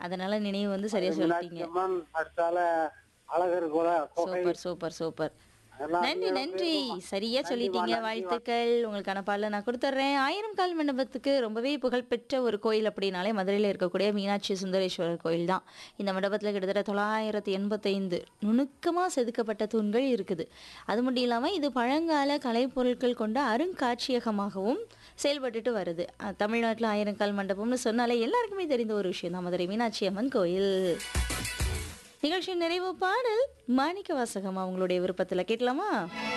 அதனால நினைவு வந்து சரியா சொல்லிட்டீங்க மீனாட்சி அம்மன் அடுத்தால அழகர் குல குகை சூப்பர் சூப்பர் சூப்பர் அதெல்லாம் நன்றி நன்றி சரியா சொல்லிட்டீங்க வாழ்த்துக்கள் உங்களுக்கான பாடல நான் கொடுத்துட்றேன் ஆயிரம் கால் மண்டபத்துக்கு ரொம்பவே புகழ்பெற்ற ஒரு கோயில் அப்படின்னாலே மதுரையில் இருக்கக்கூடிய மீனாட்சி சுந்தரேஸ்வரர் கோயில் தான் இந்த மண்டபத்தில் கிட்டத்தட்ட தொள்ளாயிரத்தி எண்பத்தைந்து நுணுக்கமாக செதுக்கப்பட்ட தூண்கள் இருக்குது அது மட்டும் இல்லாமல் இது பழங்கால கலைப்பொருட்கள் கொண்ட அருங்காட்சியகமாகவும் செயல்பட்டுட்டு வருது அஹ், தமிழ்நாட்டில் ஆயிரம் கால் மண்டபம்னு சொன்னாலே எல்லாருக்குமே தெரிந்த ஒரு விஷயம் தான் மதுரை மீனாட்சி அம்மன் கோயில் நிகழ்ச்சியின் நிறைவு பாடல் மாணிக்க வாசகம் அவங்களுடைய விருப்பத்தில் கேட்கலாமா